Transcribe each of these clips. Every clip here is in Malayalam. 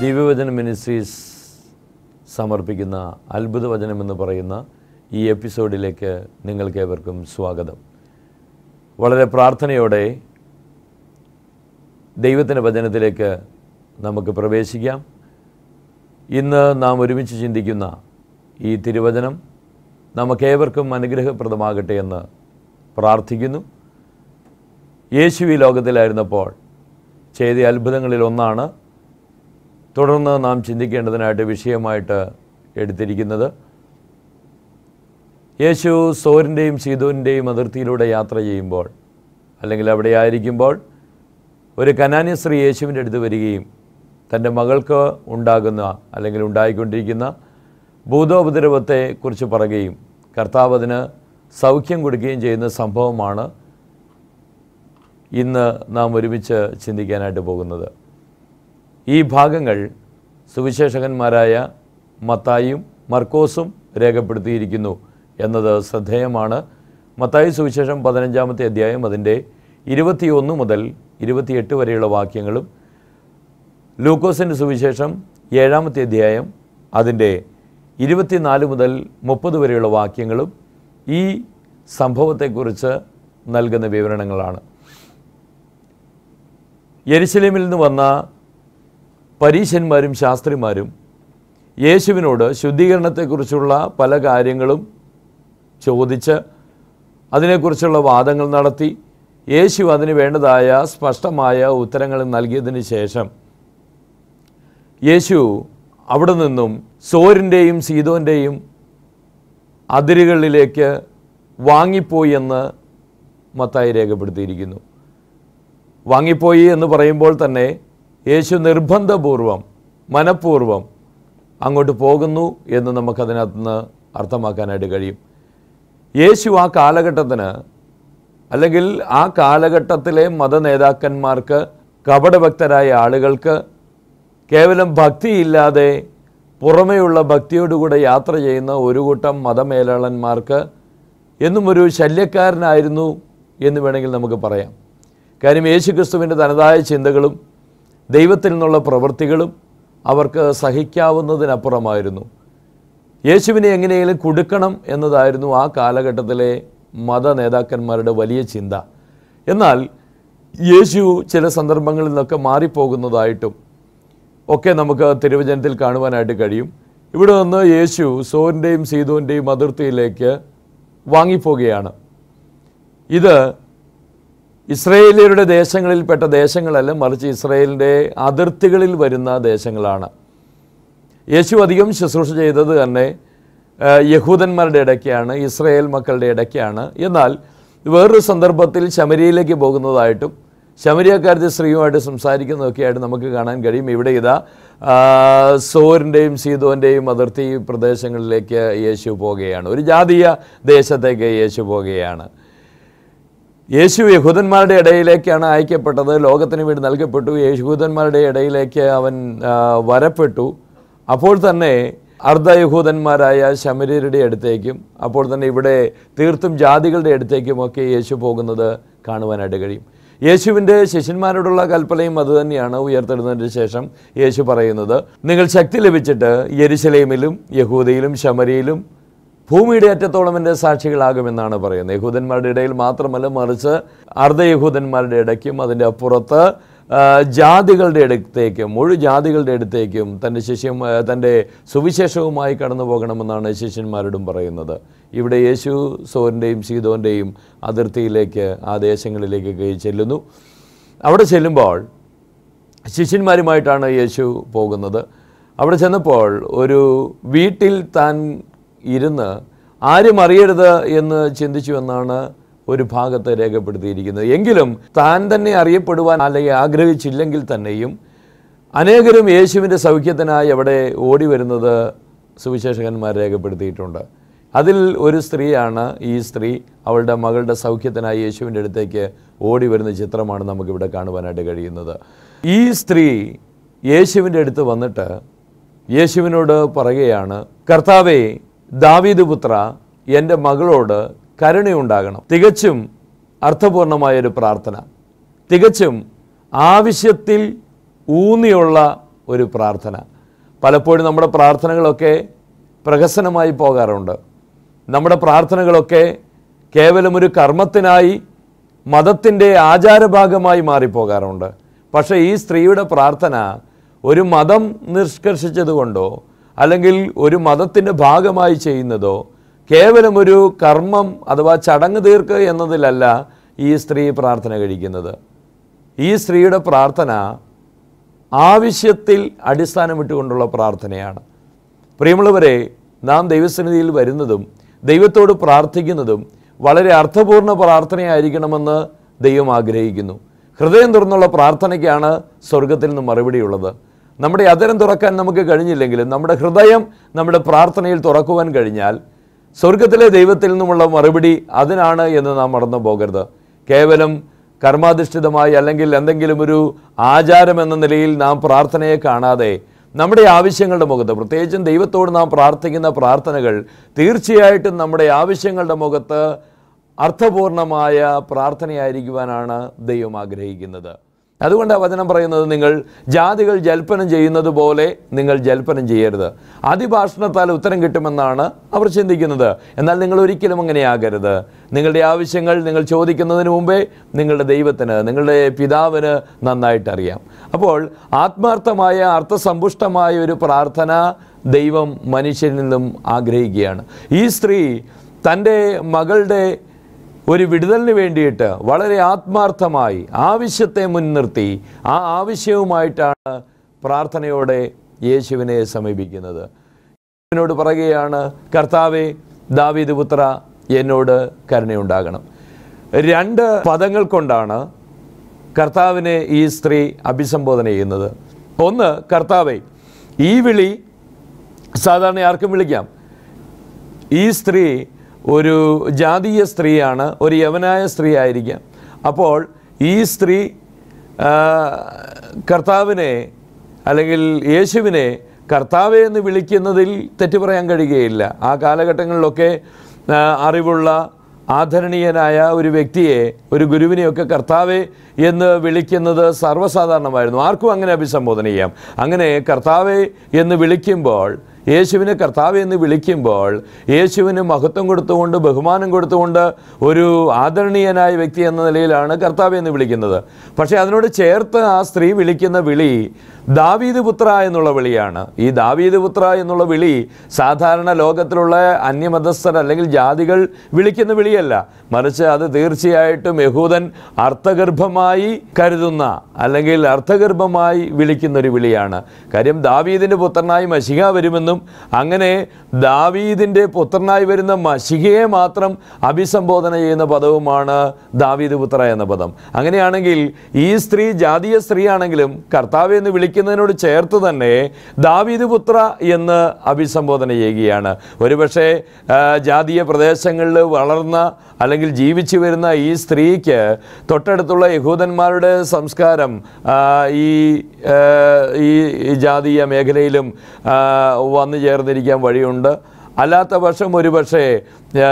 ദിവ്യവചന മിനിസ്ട്രീസ് സമർപ്പിക്കുന്ന അത്ഭുത വചനം എന്ന് പറയുന്ന ഈ എപ്പിസോഡിലേക്ക് നിങ്ങൾക്കേവർക്കും സ്വാഗതം വളരെ പ്രാർത്ഥനയോടെ ദൈവത്തിൻ്റെ വചനത്തിലേക്ക് നമുക്ക് പ്രവേശിക്കാം ഇന്ന് നാം ഒരുമിച്ച് ചിന്തിക്കുന്ന ഈ തിരുവചനം നമുക്കേവർക്കും അനുഗ്രഹപ്രദമാകട്ടെ എന്ന് പ്രാർത്ഥിക്കുന്നു യേശു ഈ ലോകത്തിലായിരുന്നപ്പോൾ ചെയ്ത അത്ഭുതങ്ങളിൽ ഒന്നാണ് തുടർന്ന് നാം ചിന്തിക്കേണ്ടതിനായിട്ട് വിഷയമായിട്ട് എടുത്തിരിക്കുന്നത് യേശു സോറിൻ്റെയും സീതോൻ്റെയും അതിർത്തിയിലൂടെ യാത്ര ചെയ്യുമ്പോൾ അല്ലെങ്കിൽ അവിടെ ആയിരിക്കുമ്പോൾ ഒരു കനാന്യ സ്ത്രീ യേശുവിൻ്റെ അടുത്ത് വരികയും തൻ്റെ മകൾക്ക് ഉണ്ടാകുന്ന അല്ലെങ്കിൽ ഉണ്ടായിക്കൊണ്ടിരിക്കുന്ന ഭൂതോപദ്രവത്തെ കുറിച്ച് പറയുകയും കർത്താവ് അതിന് സൗഖ്യം കൊടുക്കുകയും ചെയ്യുന്ന സംഭവമാണ് ഇന്ന് നാം ഒരുമിച്ച് ചിന്തിക്കാനായിട്ട് പോകുന്നത് ഈ ഭാഗങ്ങൾ സുവിശേഷകന്മാരായ മത്തായും മർക്കോസും രേഖപ്പെടുത്തിയിരിക്കുന്നു എന്നത് ശ്രദ്ധേയമാണ് മത്തായി സുവിശേഷം പതിനഞ്ചാമത്തെ അധ്യായം അതിൻ്റെ ഇരുപത്തിയൊന്ന് മുതൽ ഇരുപത്തിയെട്ട് വരെയുള്ള വാക്യങ്ങളും ലൂക്കോസിൻ്റെ സുവിശേഷം ഏഴാമത്തെ അധ്യായം അതിൻ്റെ ഇരുപത്തിനാല് മുതൽ മുപ്പത് വരെയുള്ള വാക്യങ്ങളും ഈ സംഭവത്തെക്കുറിച്ച് നൽകുന്ന വിവരണങ്ങളാണ് യെരുശലേമിൽ നിന്ന് വന്ന പരീശന്മാരും ശാസ്ത്രിമാരും യേശുവിനോട് ശുദ്ധീകരണത്തെക്കുറിച്ചുള്ള പല കാര്യങ്ങളും ചോദിച്ച് അതിനെക്കുറിച്ചുള്ള വാദങ്ങൾ നടത്തി യേശു അതിന് വേണ്ടതായ സ്പഷ്ടമായ ഉത്തരങ്ങൾ നൽകിയതിന് ശേഷം യേശു അവിടെ നിന്നും സോരിൻ്റെയും സീതോൻ്റെയും അതിരുകളിലേക്ക് വാങ്ങിപ്പോയി എന്ന് മത്തായി രേഖപ്പെടുത്തിയിരിക്കുന്നു വാങ്ങിപ്പോയി എന്ന് പറയുമ്പോൾ തന്നെ യേശു നിർബന്ധപൂർവം മനഃപൂർവം അങ്ങോട്ട് പോകുന്നു എന്ന് നമുക്കതിനകത്ത് നിന്ന് അർത്ഥമാക്കാനായിട്ട് കഴിയും യേശു ആ കാലഘട്ടത്തിന് അല്ലെങ്കിൽ ആ കാലഘട്ടത്തിലെ മതനേതാക്കന്മാർക്ക് കപടഭക്തരായ ആളുകൾക്ക് കേവലം ഭക്തിയില്ലാതെ പുറമെയുള്ള ഭക്തിയോടുകൂടെ യാത്ര ചെയ്യുന്ന ഒരു കൂട്ടം മതമേലാളന്മാർക്ക് എന്നും ഒരു ശല്യക്കാരനായിരുന്നു എന്ന് വേണമെങ്കിൽ നമുക്ക് പറയാം കാര്യം യേശു ക്രിസ്തുവിൻ്റെ തനതായ ചിന്തകളും ദൈവത്തിൽ നിന്നുള്ള പ്രവൃത്തികളും അവർക്ക് സഹിക്കാവുന്നതിനപ്പുറമായിരുന്നു യേശുവിനെ എങ്ങനെയെങ്കിലും കൊടുക്കണം എന്നതായിരുന്നു ആ കാലഘട്ടത്തിലെ മത നേതാക്കന്മാരുടെ വലിയ ചിന്ത എന്നാൽ യേശു ചില സന്ദർഭങ്ങളിൽ നിന്നൊക്കെ മാറിപ്പോകുന്നതായിട്ടും ഒക്കെ നമുക്ക് തിരുവചനത്തിൽ കാണുവാനായിട്ട് കഴിയും ഇവിടെ നിന്ന് യേശു സോറിൻ്റെയും സീതോൻ്റെയും അതിർത്തിയിലേക്ക് വാങ്ങിപ്പോവുകയാണ് ഇത് ഇസ്രയേലിയരുടെ ദേശങ്ങളിൽപ്പെട്ട ദേശങ്ങളല്ല മറിച്ച് ഇസ്രയേലിൻ്റെ അതിർത്തികളിൽ വരുന്ന ദേശങ്ങളാണ് യേശു അധികം ശുശ്രൂഷ ചെയ്തത് തന്നെ ആ, യഹൂദന്മാരുടെ ഇടയ്ക്കാണ് ഇസ്രയേൽ മക്കളുടെ ഇടയ്ക്കാണ് എന്നാൽ വേറൊരു സന്ദർഭത്തിൽ ശമരിയിലേക്ക് പോകുന്നതായിട്ടും ശമരിയക്കാരത്തെ സ്ത്രീയുമായിട്ട് സംസാരിക്കുന്നതൊക്കെയായിട്ട് നമുക്ക് കാണാൻ കഴിയും ഇവിടെ ഇതാ ആ, സോറിൻ്റെയും സീതോൻ്റെയും അതിർത്തി പ്രദേശങ്ങളിലേക്ക് യേശു പോകുകയാണ് ഒരു ജാതീയ ദേശത്തേക്ക് യേശു പോകുകയാണ് യേശു യഹൂദന്മാരുടെ ഇടയിലേക്കാണ് അയക്കപ്പെട്ടത് ലോകത്തിന് വേണ്ടി നൽകപ്പെട്ടു യഹൂദന്മാരുടെ ഇടയിലേക്ക് അവൻ ആ, വരപ്പെട്ടു അപ്പോൾ തന്നെ അർദ്ധ യഹൂദന്മാരായ ശമര്യരുടെ അടുത്തേക്കും അപ്പോൾ തന്നെ ഇവിടെ തീർത്തും ജാതികളുടെ അടുത്തേക്കുമൊക്കെ യേശു പോകുന്നത് കാണുവാനായിട്ട് കഴിയും യേശുവിൻ്റെ ശിഷ്യന്മാരോടുള്ള കൽപ്പനയും അതുതന്നെയാണ് ഉയർത്തെഴുന്നതിന് ശേഷം യേശു പറയുന്നത് നിങ്ങൾ ശക്തി ലഭിച്ചിട്ട് യെരുശലേമിലും യഹൂദയിലും ശമരിയിലും ഭൂമിയുടെ അറ്റത്തോളം എൻ്റെ സാക്ഷികളാകുമെന്നാണ് പറയുന്നത് യഹൂദന്മാരുടെ ഇടയിൽ മാത്രമല്ല മറിച്ച് അർദ്ധ യഹൂദന്മാരുടെ ഇടയ്ക്കും അതിൻ്റെ അപ്പുറത്ത് ആ, ജാതികളുടെ അടുത്തേക്കും മുഴു ജാതികളുടെ അടുത്തേക്കും തൻ്റെ ശിഷ്യം ആ, തൻ്റെ സുവിശേഷവുമായി കടന്നു പോകണമെന്നാണ് ശിഷ്യന്മാരോടും പറയുന്നത് ഇവിടെ യേശു സോറിൻ്റെയും സീതോൻ്റെയും അതിർത്തിയിലേക്ക് ആ ദേശങ്ങളിലേക്കൊക്കെ ചെല്ലുന്നു അവിടെ ചെല്ലുമ്പോൾ ശിഷ്യന്മാരുമായിട്ടാണ് യേശു പോകുന്നത് അവിടെ ചെന്നപ്പോൾ ഒരു വീട്ടിൽ താൻ ഇരുന്ന് ആരും അറിയരുത് എന്ന് ചിന്തിച്ചു എന്നാണ് ഒരു ഭാഗത്ത് രേഖപ്പെടുത്തിയിരിക്കുന്നത് എങ്കിലും താൻ തന്നെ അറിയപ്പെടുവാൻ അല്ലെങ്കിൽ ആഗ്രഹിച്ചില്ലെങ്കിൽ തന്നെയും അനേകരും യേശുവിൻ്റെ സൗഖ്യത്തിനായി അവിടെ ഓടി വരുന്നത് സുവിശേഷകന്മാർ രേഖപ്പെടുത്തിയിട്ടുണ്ട് അതിൽ ഒരു സ്ത്രീയാണ് ഈ സ്ത്രീ അവളുടെ മകളുടെ സൗഖ്യത്തിനായി യേശുവിൻ്റെ അടുത്തേക്ക് ഓടി വരുന്ന ചിത്രമാണ് നമുക്കിവിടെ കാണുവാനായിട്ട് കഴിയുന്നത് ഈ സ്ത്രീ യേശുവിൻ്റെ അടുത്ത് വന്നിട്ട് യേശുവിനോട് പറയുകയാണ് കർത്താവേ ദാവീദ് പുത്ര എൻ്റെ മകളോട് കരുണയുണ്ടാകണം തികച്ചും അർത്ഥപൂർണമായൊരു പ്രാർത്ഥന തികച്ചും ആവശ്യത്തിൽ ഊന്നിയുള്ള ഒരു പ്രാർത്ഥന പലപ്പോഴും നമ്മുടെ പ്രാർത്ഥനകളൊക്കെ പ്രഹസനമായി പോകാറുണ്ട് നമ്മുടെ പ്രാർത്ഥനകളൊക്കെ കേവലം ഒരു കർമ്മത്തിനായി മതത്തിൻ്റെ ആചാരഭാഗമായി മാറിപ്പോകാറുണ്ട് പക്ഷേ ഈ സ്ത്രീയുടെ പ്രാർത്ഥന ഒരു മതം നിഷ്കർഷിച്ചതുകൊണ്ടോ അല്ലെങ്കിൽ ഒരു മതത്തിൻ്റെ ഭാഗമായി ചെയ്യുന്നതോ കേവലം ഒരു കർമ്മം അഥവാ ചടങ്ങ് തീർക്കുക എന്നതിലല്ല ഈ സ്ത്രീ പ്രാർത്ഥന കഴിക്കുന്നത് ഈ സ്ത്രീയുടെ പ്രാർത്ഥന ആവശ്യത്തിൽ അടിസ്ഥാനമിട്ടുകൊണ്ടുള്ള പ്രാർത്ഥനയാണ് പ്രിയമുള്ളവരെ നാം ദൈവസന്നിധിയിൽ വരുന്നതും ദൈവത്തോട് പ്രാർത്ഥിക്കുന്നതും വളരെ അർത്ഥപൂർണ്ണ പ്രാർത്ഥനയായിരിക്കണമെന്ന് ദൈവം ആഗ്രഹിക്കുന്നു ഹൃദയം തുറന്നുള്ള പ്രാർത്ഥനയ്ക്കാണ് സ്വർഗത്തിൽ നിന്ന് മറുപടിയുള്ളത് നമ്മുടെ അതരം തുറക്കാൻ നമുക്ക് കഴിഞ്ഞില്ലെങ്കിലും നമ്മുടെ ഹൃദയം നമ്മുടെ പ്രാർത്ഥനയിൽ തുറക്കുവാൻ കഴിഞ്ഞാൽ സ്വർഗത്തിലെ ദൈവത്തിൽ നിന്നുമുള്ള മറുപടി അതിനാണ് എന്ന് നാം മറന്നു പോകരുത് കേവലം കർമാധിഷ്ഠിതമായി അല്ലെങ്കിൽ എന്തെങ്കിലും ഒരു ആചാരം എന്ന നിലയിൽ നാം പ്രാർത്ഥനയെ കാണാതെ നമ്മുടെ ആവശ്യങ്ങളുടെ മുഖത്ത് പ്രത്യേകിച്ചും ദൈവത്തോട് നാം പ്രാർത്ഥിക്കുന്ന പ്രാർത്ഥനകൾ തീർച്ചയായിട്ടും നമ്മുടെ ആവശ്യങ്ങളുടെ മുഖത്ത് അർത്ഥപൂർണമായ പ്രാർത്ഥനയായിരിക്കുവാനാണ് ദൈവം ആഗ്രഹിക്കുന്നത് അതുകൊണ്ട് ആ വചനം പറയുന്നത് നിങ്ങൾ ജാതികൾ ജൽപ്പനം ചെയ്യുന്നത് പോലെ നിങ്ങൾ ജൽപ്പനം ചെയ്യരുത് അതിഭാഷണത്താൽ ഉത്തരം കിട്ടുമെന്നാണ് അവർ ചിന്തിക്കുന്നത് എന്നാൽ നിങ്ങൾ ഒരിക്കലും അങ്ങനെയാകരുത് നിങ്ങളുടെ ആവശ്യങ്ങൾ നിങ്ങൾ ചോദിക്കുന്നതിന് മുമ്പേ നിങ്ങളുടെ ദൈവത്തിന് നിങ്ങളുടെ പിതാവിന് നന്നായിട്ട് അറിയാം അപ്പോൾ ആത്മാർത്ഥമായ അർത്ഥസമ്പുഷ്ടമായ ഒരു പ്രാർത്ഥന ദൈവം മനുഷ്യനിൽ നിന്നും ആഗ്രഹിക്കുകയാണ് ഈ സ്ത്രീ തൻ്റെ മകളുടെ ഒരു വിടുതലിന് വേണ്ടിയിട്ട് വളരെ ആത്മാർത്ഥമായി ആവശ്യത്തെ മുൻനിർത്തി ആ ആവശ്യവുമായിട്ടാണ് പ്രാർത്ഥനയോടെ യേശുവിനെ സമീപിക്കുന്നത് യേശുവിനോട് പറയുകയാണ് കർത്താവെ ദാവീദ് പുത്ര എന്നോട് കരുണയുണ്ടാകണം രണ്ട് പദങ്ങൾ കൊണ്ടാണ് കർത്താവിനെ ഈ സ്ത്രീ അഭിസംബോധന ചെയ്യുന്നത് ഒന്ന് കർത്താവെ ഈ വിളി സാധാരണ ആർക്കും വിളിക്കാം ഈ സ്ത്രീ ഒരു ജാതീയ സ്ത്രീയാണ് ഒരു യവനായ സ്ത്രീ ആയിരിക്കാം അപ്പോൾ ഈ സ്ത്രീ ആ, കർത്താവിനെ അല്ലെങ്കിൽ യേശുവിനെ കർത്താവെ എന്ന് വിളിക്കുന്നതിൽ തെറ്റ് പറയാൻ കഴിയുകയില്ല ആ കാലഘട്ടങ്ങളിലൊക്കെ ആ, അറിവുള്ള ആദരണീയനായ ഒരു വ്യക്തിയെ ഒരു ഗുരുവിനെയൊക്കെ കർത്താവെ എന്ന് വിളിക്കുന്നത് സർവ്വസാധാരണമായിരുന്നു ആർക്കും അങ്ങനെ അഭിസംബോധന ചെയ്യാം അങ്ങനെ കർത്താവെ എന്ന് വിളിക്കുമ്പോൾ യേശുവിനെ കർത്താവ് എന്ന് വിളിക്കുമ്പോൾ യേശുവിന് മഹത്വം കൊടുത്തുകൊണ്ട് ബഹുമാനം കൊടുത്തുകൊണ്ട് ഒരു ആദരണീയനായ വ്യക്തി എന്ന നിലയിലാണ് കർത്താവ് എന്ന് വിളിക്കുന്നത് പക്ഷേ അതിനോട് ചേർത്ത് ആ സ്ത്രീ വിളിക്കുന്ന വിളി ദാവീദ് പുത്ര എന്നുള്ള വിളിയാണ് ഈ ദാവീദ് പുത്ര എന്നുള്ള വിളി സാധാരണ ലോകത്തിലുള്ള അന്യമതസ്ഥർ അല്ലെങ്കിൽ ജാതികൾ വിളിക്കുന്ന വിളിയല്ല മറിച്ച് അത് തീർച്ചയായിട്ടും യഹൂദൻ അർത്ഥഗർഭമായി കരുതുന്ന അല്ലെങ്കിൽ അർത്ഥഗർഭമായി വിളിക്കുന്ന ഒരു വിളിയാണ് കാര്യം ദാവീദിൻ്റെ പുത്രനായി മഷിക വരുമെന്നും അങ്ങനെ ദാവീദിൻ്റെ പുത്രനായി വരുന്ന മഷികയെ മാത്രം അഭിസംബോധന ചെയ്യുന്ന പദവുമാണ് ദാവീദ് പുത്ര എന്ന പദം അങ്ങനെയാണെങ്കിൽ ഈ സ്ത്രീ ജാതീയ സ്ത്രീയാണെങ്കിലും കർത്താവ് എന്ന് വിളിക്കുന്നതിനോട് ചേർത്ത് തന്നെ ദാവീദ് പുത്ര എന്ന് അഭിസംബോധന ചെയ്യുകയാണ് ഒരുപക്ഷെ ആ, ജാതീയ പ്രദേശങ്ങളിൽ വളർന്ന അല്ലെങ്കിൽ ജീവിച്ചു വരുന്ന ഈ സ്ത്രീക്ക് തൊട്ടടുത്തുള്ള യഹൂദന്മാരുടെ സംസ്കാരം ആ, ഈ ആ, ഈ ഈ ജാതീയ മേഖലയിലും ആ, വന്നു ചേർന്നിരിക്കാൻ വഴിയുണ്ട് അല്ലാത്ത പക്ഷം ഒരുപക്ഷെ ആ,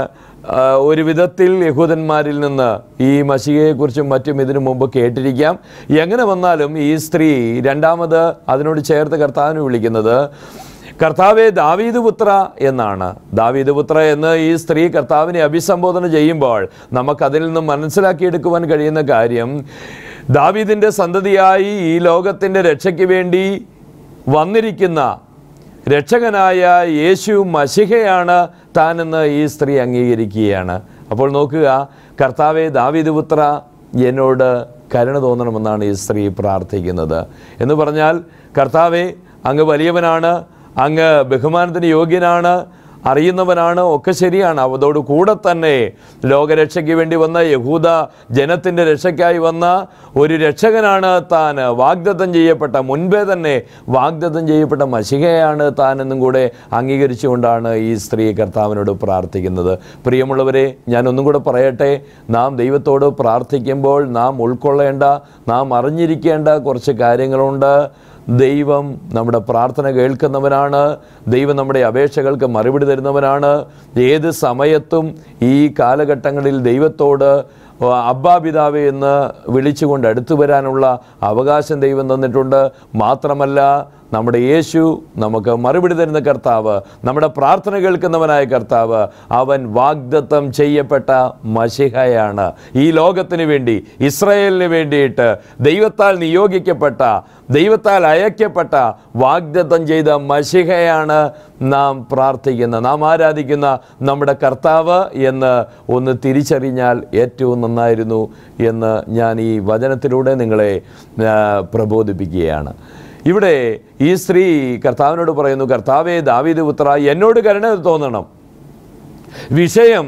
ആ, ഒരു വിധത്തിൽ യഹൂദന്മാരിൽ നിന്ന് ഈ മഷികയെക്കുറിച്ചും മറ്റും ഇതിനു മുമ്പ് കേട്ടിരിക്കാം എങ്ങനെ വന്നാലും ഈ സ്ത്രീ രണ്ടാമത് അതിനോട് ചേർത്ത് കർത്താവിനെ വിളിക്കുന്നത് കർത്താവെ ദാവീദ് പുത്ര എന്നാണ് ദാവീദ് പുത്ര എന്ന് ഈ സ്ത്രീ കർത്താവിനെ അഭിസംബോധന ചെയ്യുമ്പോൾ നമുക്കതിൽ നിന്നും മനസ്സിലാക്കിയെടുക്കുവാൻ കഴിയുന്ന കാര്യം ദാവീദിൻ്റെ സന്തതിയായി ഈ ലോകത്തിൻ്റെ രക്ഷയ്ക്ക് വേണ്ടി വന്നിരിക്കുന്ന രക്ഷകനായ യേശു മഷിഹയാണ് താനെന്ന് ഈ സ്ത്രീ അംഗീകരിക്കുകയാണ് അപ്പോൾ നോക്കുക കർത്താവെ ദാവീദ് പുത്ര എന്നോട് കരുണ തോന്നണമെന്നാണ് ഈ സ്ത്രീ പ്രാർത്ഥിക്കുന്നത് എന്ന് പറഞ്ഞാൽ കർത്താവെ അങ്ങ് വലിയവനാണ് അങ്ങ് ബഹുമാനത്തിന് യോഗ്യനാണ് അറിയുന്നവനാണ് ഒക്കെ ശരിയാണ് അതോട് കൂടെ തന്നെ ലോകരക്ഷയ്ക്ക് വേണ്ടി വന്ന യഹൂദ ജനത്തിൻ്റെ രക്ഷയ്ക്കായി വന്ന ഒരു രക്ഷകനാണ് താൻ വാഗ്ദത്തം ചെയ്യപ്പെട്ട മുൻപേ തന്നെ വാഗ്ദത്തം ചെയ്യപ്പെട്ട മഷികയാണ് താൻ എന്നും കൂടെ അംഗീകരിച്ചുകൊണ്ടാണ് ഈ സ്ത്രീ കർത്താവിനോട് പ്രാർത്ഥിക്കുന്നത് പ്രിയമുള്ളവരെ ഞാൻ ഒന്നും കൂടെ പറയട്ടെ നാം ദൈവത്തോട് പ്രാർത്ഥിക്കുമ്പോൾ നാം ഉൾക്കൊള്ളേണ്ട നാം അറിഞ്ഞിരിക്കേണ്ട കുറച്ച് കാര്യങ്ങളുണ്ട് ദൈവം നമ്മുടെ പ്രാർത്ഥന കേൾക്കുന്നവനാണ് ദൈവം നമ്മുടെ അപേക്ഷകൾക്ക് മറുപടി തരുന്നവനാണ് ഏത് സമയത്തും ഈ കാലഘട്ടങ്ങളിൽ ദൈവത്തോട് ഓ, അബ്ബാ പിതാവേ എന്ന് വിളിച്ചുകൊണ്ട് അടുത്തു വരാനുള്ള അവകാശം ദൈവം തന്നിട്ടുണ്ട് മാത്രമല്ല നമ്മുടെ യേശു നമുക്ക് മറുപടി തരുന്ന കർത്താവ് നമ്മുടെ പ്രാർത്ഥന കേൾക്കുന്നവനായ കർത്താവ് അവൻ വാഗ്ദത്തം ചെയ്യപ്പെട്ട മഷിഹയാണ് ഈ ലോകത്തിന് വേണ്ടി ഇസ്രയേലിന് വേണ്ടിയിട്ട് ദൈവത്താൽ നിയോഗിക്കപ്പെട്ട ദൈവത്താൽ അയക്കപ്പെട്ട വാഗ്ദത്തം ചെയ്ത മഷിഹയാണ് നാം പ്രാർത്ഥിക്കുന്ന നാം ആരാധിക്കുന്ന നമ്മുടെ കർത്താവ് എന്ന് ഒന്ന് തിരിച്ചറിഞ്ഞാൽ ഏറ്റവും നന്നായിരുന്നു എന്ന് ഞാൻ ഈ വചനത്തിലൂടെ നിങ്ങളെ ആ, പ്രബോധിപ്പിക്കുകയാണ് ഇവിടെ ഈ സ്ത്രീ കർത്താവിനോട് പറയുന്നു കർത്താവേ ദാവീദ് പുത്ര എന്നോട് കരുണ തോന്നണം വിഷയം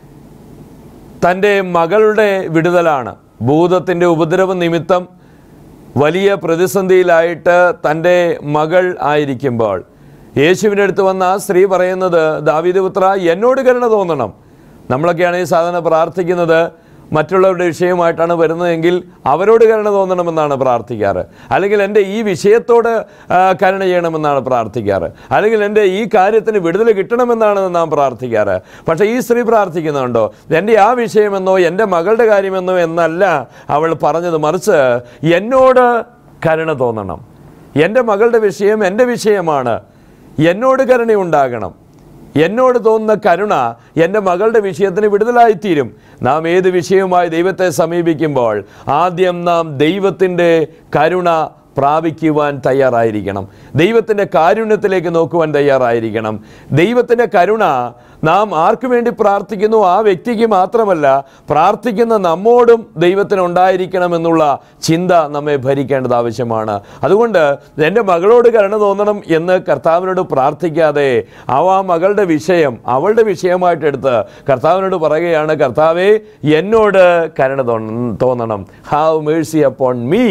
തൻ്റെ മകളുടെ വിടുതലാണ് ഭൂതത്തിൻ്റെ ഉപദ്രവ നിമിത്തം വലിയ പ്രതിസന്ധിയിലായിട്ട് തൻ്റെ മകൾ ആയിരിക്കുമ്പോൾ യേശുവിൻ്റെ അടുത്ത് വന്ന ആ സ്ത്രീ പറയുന്നത് ദാവീദ് പുത്ര എന്നോട് കരുണ തോന്നണം നമ്മളൊക്കെയാണെങ്കിൽ സാധാരണ പ്രാർത്ഥിക്കുന്നത് മറ്റുള്ളവരുടെ വിഷയമായിട്ടാണ് വരുന്നതെങ്കിൽ അവരോട് കരുണ തോന്നണമെന്നാണ് പ്രാർത്ഥിക്കാറ് അല്ലെങ്കിൽ എൻ്റെ ഈ വിഷയത്തോട് ആ, കരുണ ചെയ്യണമെന്നാണ് പ്രാർത്ഥിക്കാറ് അല്ലെങ്കിൽ എൻ്റെ ഈ കാര്യത്തിന് വിടുതൽ കിട്ടണമെന്നാണ് നാം പ്രാർത്ഥിക്കാറ് പക്ഷേ ഈ സ്ത്രീ പ്രാർത്ഥിക്കുന്നുണ്ടോ എൻ്റെ ആ വിഷയമെന്നോ എൻ്റെ മകളുടെ കാര്യമെന്നോ എന്നല്ല അവൾ പറഞ്ഞത് മറിച്ച് എന്നോട് കരുണ തോന്നണം എൻ്റെ മകളുടെ വിഷയം എൻ്റെ വിഷയമാണ് എന്നോട് കരുണയുണ്ടാകണം എന്നോട് തോന്നുന്ന കരുണ എൻ്റെ മകളുടെ വിഷയത്തിന് വിടുതലായിത്തീരും നാം ഏത് വിഷയവുമായി ദൈവത്തെ സമീപിക്കുമ്പോൾ ആദ്യം നാം ദൈവത്തിൻ്റെ കരുണ പ്രാപിക്കുവാൻ തയ്യാറായിരിക്കണം ദൈവത്തിൻ്റെ കാരുണ്യത്തിലേക്ക് നോക്കുവാൻ തയ്യാറായിരിക്കണം ദൈവത്തിൻ്റെ കരുണ നാം ആർക്കു വേണ്ടി പ്രാർത്ഥിക്കുന്നു ആ വ്യക്തിക്ക് മാത്രമല്ല പ്രാർത്ഥിക്കുന്ന നമ്മോടും ദൈവത്തിന് ഉണ്ടായിരിക്കണമെന്നുള്ള ചിന്ത നമ്മെ ഭരിക്കേണ്ടത് ആവശ്യമാണ് അതുകൊണ്ട് എൻ്റെ മകളോട് കരുണ തോന്നണം എന്ന് കർത്താവിനോട് പ്രാർത്ഥിക്കാതെ അവ ആ മകളുടെ വിഷയം അവളുടെ വിഷയമായിട്ട് എടുത്ത് കർത്താവിനോട് പറയുകയാണ് കർത്താവേ എന്നോട് കരുണ തോന്ന- തോന്നണം ഹാവ് മേഴ്സി അപ്പോൺ മീ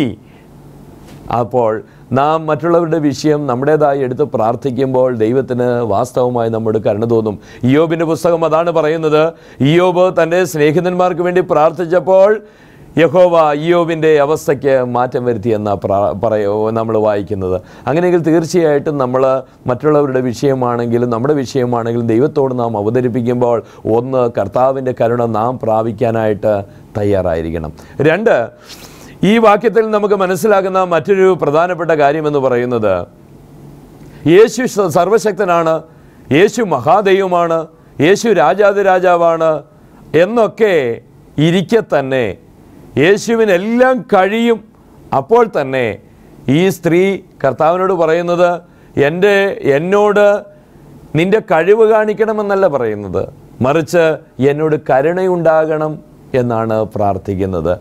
അപ്പോൾ നാം മറ്റുള്ളവരുടെ വിഷയം നമ്മുടേതായി എടുത്ത് പ്രാർത്ഥിക്കുമ്പോൾ ദൈവത്തിന് വാസ്തവമായി നമ്മോട് കരുണ തോന്നും ഇയോബിൻ്റെ പുസ്തകം അതാണ് പറയുന്നത് ഇയോബ് തൻ്റെ സ്നേഹിതന്മാർക്ക് വേണ്ടി പ്രാർത്ഥിച്ചപ്പോൾ യഹോവ ഇയോബിൻ്റെ അവസ്ഥയ്ക്ക് മാറ്റം വരുത്തിയെന്ന പ്രാ പറയോ നമ്മൾ വായിക്കുന്നത് അങ്ങനെയെങ്കിൽ തീർച്ചയായിട്ടും നമ്മൾ മറ്റുള്ളവരുടെ വിഷയമാണെങ്കിലും നമ്മുടെ വിഷയമാണെങ്കിലും ദൈവത്തോട് നാം അവതരിപ്പിക്കുമ്പോൾ ഒന്ന് കർത്താവിൻ്റെ കരുണ നാം പ്രാപിക്കാനായിട്ട് തയ്യാറായിരിക്കണം രണ്ട് ഈ വാക്യത്തിൽ നമുക്ക് മനസ്സിലാകുന്ന മറ്റൊരു പ്രധാനപ്പെട്ട കാര്യമെന്ന് പറയുന്നത് യേശു സ- സർവശക്തനാണ് യേശു മഹാദൈവമാണ് യേശു രാജാതിരാജാവാണ് എന്നൊക്കെ ഇരിക്കെ തന്നെ യേശുവിനെല്ലാം കഴിയും അപ്പോൾ തന്നെ ഈ സ്ത്രീ കർത്താവിനോട് പറയുന്നത് എൻ്റെ എന്നോട് നിന്റെ കഴിവ് കാണിക്കണമെന്നല്ല പറയുന്നത് മറിച്ച് എന്നോട് കരുണയുണ്ടാകണം എന്നാണ് പ്രാർത്ഥിക്കുന്നത്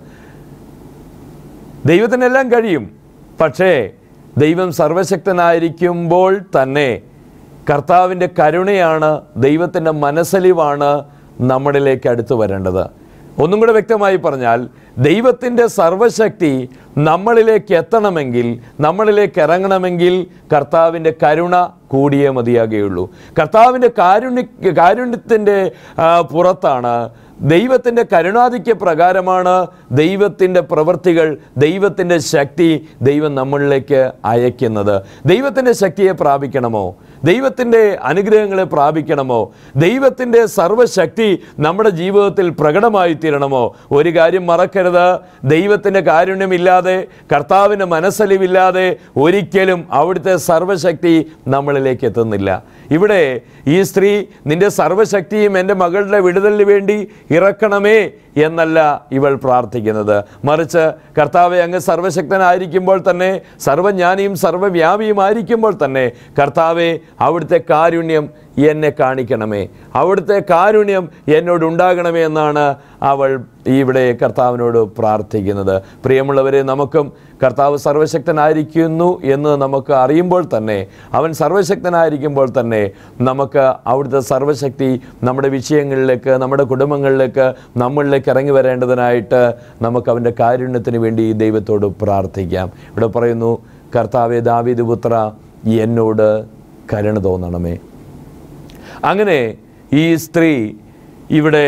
ദൈവത്തിനെല്ലാം കഴിയും പക്ഷേ ദൈവം സർവശക്തനായിരിക്കുമ്പോൾ തന്നെ കർത്താവിൻ്റെ കരുണയാണ് ദൈവത്തിൻ്റെ മനസ്സലിവാണ് നമ്മളിലേക്ക് അടുത്ത് വരേണ്ടത് ഒന്നും കൂടെ വ്യക്തമായി പറഞ്ഞാൽ ദൈവത്തിൻ്റെ സർവശക്തി നമ്മളിലേക്ക് എത്തണമെങ്കിൽ നമ്മളിലേക്ക് ഇറങ്ങണമെങ്കിൽ കർത്താവിൻ്റെ കരുണ കൂടിയേ മതിയാകുകയുള്ളൂ കർത്താവിൻ്റെ കാരുണ്യ കാരുണ്യത്തിൻ്റെ ആ, പുറത്താണ് ദൈവത്തിൻ്റെ കരുണാധിക്യ പ്രകാരമാണ് ദൈവത്തിൻ്റെ പ്രവൃത്തികൾ ദൈവത്തിൻ്റെ ശക്തി ദൈവം നമ്മളിലേക്ക് അയക്കുന്നത് ദൈവത്തിൻ്റെ ശക്തിയെ പ്രാപിക്കണമോ ദൈവത്തിൻ്റെ അനുഗ്രഹങ്ങളെ പ്രാപിക്കണമോ ദൈവത്തിൻ്റെ സർവശക്തി നമ്മുടെ ജീവിതത്തിൽ പ്രകടമായി തീരണമോ ഒരു കാര്യം മറക്കരുത് ദൈവത്തിൻ്റെ കാരുണ്യമില്ലാതെ കർത്താവിൻ്റെ മനസ്സലിവില്ലാതെ ഒരിക്കലും അവിടുത്തെ സർവശക്തി നമ്മളിലേക്ക് എത്തുന്നില്ല ഇവിടെ ഈ സ്ത്രീ നിന്റെ സർവശക്തിയും എൻ്റെ മകളുടെ വിടുതലിന് വേണ്ടി ഇറക്കണമേ എന്നല്ല ഇവൾ പ്രാർത്ഥിക്കുന്നത് മറിച്ച് കർത്താവെ അങ്ങ് സർവശക്തനായിരിക്കുമ്പോൾ തന്നെ സർവജ്ഞാനിയും സർവവ്യാപിയുമായിരിക്കുമ്പോൾ തന്നെ കർത്താവെ അവിടുത്തെ കാരുണ്യം എന്നെ കാണിക്കണമേ അവിടുത്തെ കാരുണ്യം എന്നോട് ഉണ്ടാകണമേ എന്നാണ് അവൾ ഇവിടെ കർത്താവിനോട് പ്രാർത്ഥിക്കുന്നത് പ്രിയമുള്ളവരെ നമുക്കും കർത്താവ് സർവശക്തനായിരിക്കുന്നു എന്ന് നമുക്ക് അറിയുമ്പോൾ തന്നെ അവൻ സർവശക്തനായിരിക്കുമ്പോൾ തന്നെ നമുക്ക് അവിടുത്തെ സർവശക്തി നമ്മുടെ വിഷയങ്ങളിലേക്ക് നമ്മുടെ കുടുംബങ്ങളിലേക്ക് നമ്മളിലേക്ക് ഇറങ്ങി വരേണ്ടതിനായിട്ട് നമുക്ക് അവൻ്റെ കാരുണ്യത്തിന് വേണ്ടി ദൈവത്തോട് പ്രാർത്ഥിക്കാം ഇവിടെ പറയുന്നു കർത്താവെ ദാവീദ് പുത്ര എന്നോട് കരുണ തോന്നണമേ അങ്ങനെ ഈ സ്ത്രീ ഇവിടെ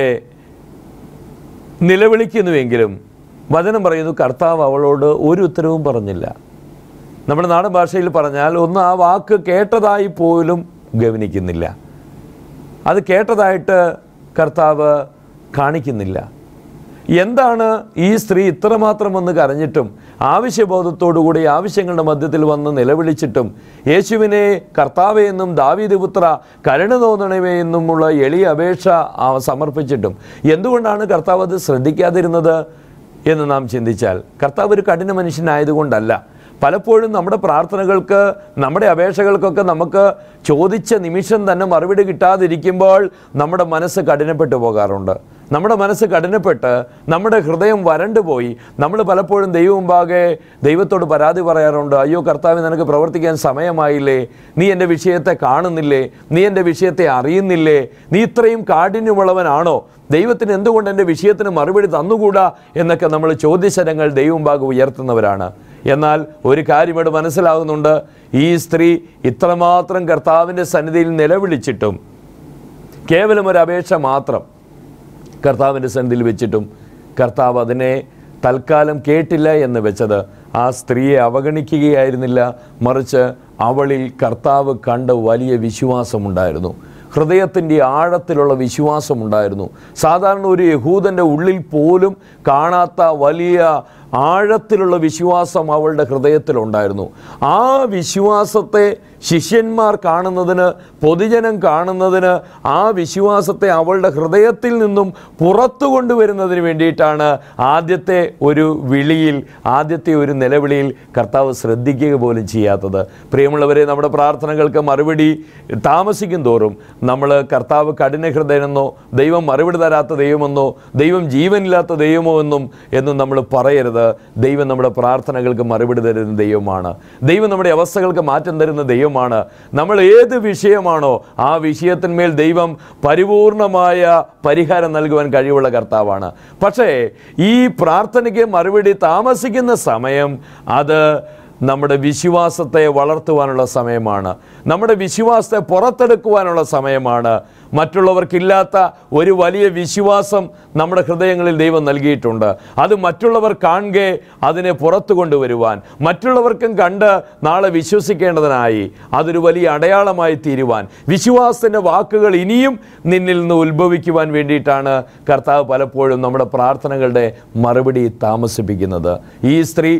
നിലവിളിക്കുന്നുവെങ്കിലും വചനം പറയുന്നു കർത്താവ് അവളോട് ഒരു ഉത്തരവും പറഞ്ഞില്ല നമ്മുടെ നാടൻ ഭാഷയിൽ പറഞ്ഞാൽ ഒന്ന് ആ വാക്ക് കേട്ടതായി പോലും ഗവനിക്കുന്നില്ല അത് കേട്ടതായിട്ട് കർത്താവ് കാണിക്കുന്നില്ല എന്താണ് ഈ സ്ത്രീ ഇത്രമാത്രം വന്ന് കരഞ്ഞിട്ടും ആവശ്യബോധത്തോടുകൂടി ആവശ്യങ്ങളുടെ മധ്യത്തിൽ വന്ന് നിലവിളിച്ചിട്ടും യേശുവിനെ കർത്താവേ എന്നും ദാവീദ് പുത്ര കരുണ തോന്നണമേ എന്നുമുള്ള എളിയ അപേക്ഷ ആ, സമർപ്പിച്ചിട്ടും എന്തുകൊണ്ടാണ് കർത്താവ് അത് ശ്രദ്ധിക്കാതിരുന്നത് എന്ന് നാം ചിന്തിച്ചാൽ കർത്താവ് ഒരു കഠിന മനുഷ്യനായതുകൊണ്ടല്ല പലപ്പോഴും നമ്മുടെ പ്രാർത്ഥനകൾക്ക് നമ്മുടെ അപേക്ഷകൾക്കൊക്കെ നമുക്ക് ചോദിച്ച നിമിഷം തന്നെ മറുപടി കിട്ടാതിരിക്കുമ്പോൾ നമ്മുടെ മനസ്സ് കഠിനപ്പെട്ടു പോകാറുണ്ട് നമ്മുടെ മനസ്സ് കഠിനപ്പെട്ട് നമ്മുടെ ഹൃദയം വരണ്ടു പോയി നമ്മൾ പലപ്പോഴും ദൈവം മുമ്പാകെ ദൈവത്തോട് പരാതി പറയാറുണ്ട് അയ്യോ കർത്താവ് നിനക്ക് പ്രവർത്തിക്കാൻ സമയമായില്ലേ നീ എൻ്റെ വിഷയത്തെ കാണുന്നില്ലേ നീ എൻ്റെ വിഷയത്തെ അറിയുന്നില്ലേ നീ ഇത്രയും കാഠിന്യമുള്ളവനാണോ ദൈവത്തിന് എന്തുകൊണ്ട് എൻ്റെ വിഷയത്തിന് മറുപടി തന്നുകൂടാ എന്നൊക്കെ നമ്മൾ ചോദ്യശരങ്ങൾ ദൈവം മുമ്പാകെ ഉയർത്തുന്നവരാണ് എന്നാൽ ഒരു കാര്യം ഇവിടെ മനസ്സിലാകുന്നുണ്ട് ഈ സ്ത്രീ ഇത്രമാത്രം കർത്താവിൻ്റെ സന്നിധിയിൽ നിലവിളിച്ചിട്ടും കേവലം ഒരു അപേക്ഷ മാത്രം കർത്താവിൻ്റെ സന്നിധിയിൽ വെച്ചിട്ടും കർത്താവ് അതിനെ തൽക്കാലം കേട്ടില്ല എന്ന് വെച്ചത് ആ സ്ത്രീയെ അവഗണിക്കുകയായിരുന്നില്ല മറിച്ച് അവളിൽ കർത്താവ് കണ്ട വലിയ വിശ്വാസമുണ്ടായിരുന്നു ഹൃദയത്തിൻ്റെ ആഴത്തിലുള്ള വിശ്വാസമുണ്ടായിരുന്നു സാധാരണ ഒരു യഹൂദൻ്റെ ഉള്ളിൽ പോലും കാണാത്ത വലിയ ആഴത്തിലുള്ള വിശ്വാസം അവളുടെ ഹൃദയത്തിലുണ്ടായിരുന്നു ആ വിശ്വാസത്തെ ശിഷ്യന്മാർ കാണുന്നതിന് പൊതുജനം കാണുന്നതിന് ആ വിശ്വാസത്തെ അവളുടെ ഹൃദയത്തിൽ നിന്നും പുറത്തു കൊണ്ടുവരുന്നതിന് വേണ്ടിയിട്ടാണ് ആദ്യത്തെ ഒരു വിളിയിൽ ആദ്യത്തെ ഒരു നിലവിളിയിൽ കർത്താവ് ശ്രദ്ധിക്കുക പോലും ചെയ്യാത്തത് പ്രിയമുള്ളവരെ നമ്മുടെ പ്രാർത്ഥനകൾക്ക് മറുപടി താമസിക്കും തോറും നമ്മൾ കർത്താവ് കഠിന ഹൃദയനെന്നോ ദൈവം മറുപടി തരാത്ത ദൈവമെന്നോ ദൈവം ജീവനില്ലാത്ത ദൈവമോ എന്നും എന്നും നമ്മൾ പറയരുത് ദൈവം നമ്മുടെ പ്രാർത്ഥനകൾക്ക് മറുപടി തരുന്ന ദൈവമാണ് ദൈവം നമ്മുടെ അവസ്ഥകൾക്ക് മാറ്റം തരുന്ന ദൈവമാണ് നമ്മൾ ഏത് വിഷയമാണോ ആ വിഷയത്തിന്മേൽ ദൈവം പരിപൂർണമായ പരിഹാരം നൽകുവാൻ കഴിവുള്ള കർത്താവാണ് പക്ഷേ ഈ പ്രാർത്ഥനയ്ക്ക് മറുപടി താമസിക്കുന്ന സമയം അത് നമ്മുടെ വിശ്വാസത്തെ വളർത്തുവാനുള്ള സമയമാണ് നമ്മുടെ വിശ്വാസത്തെ പുറത്തെടുക്കുവാനുള്ള സമയമാണ് മറ്റുള്ളവർക്കില്ലാത്ത ഒരു വലിയ വിശ്വാസം നമ്മുടെ ഹൃദയങ്ങളിൽ ദൈവം നൽകിയിട്ടുണ്ട് അത് മറ്റുള്ളവർ കാണുകെ അതിനെ പുറത്തു കൊണ്ടുവരുവാൻ മറ്റുള്ളവർക്കും കണ്ട് നാളെ വിശ്വസിക്കേണ്ടതിനായി അതൊരു വലിയ അടയാളമായി തീരുവാൻ വിശ്വാസത്തിൻ്റെ വാക്കുകൾ ഇനിയും നിന്നിൽ നിന്ന് ഉത്ഭവിക്കുവാൻ വേണ്ടിയിട്ടാണ് കർത്താവ് പലപ്പോഴും നമ്മുടെ പ്രാർത്ഥനകളുടെ മറുപടി താമസിപ്പിക്കുന്നത് ഈ സ്ത്രീ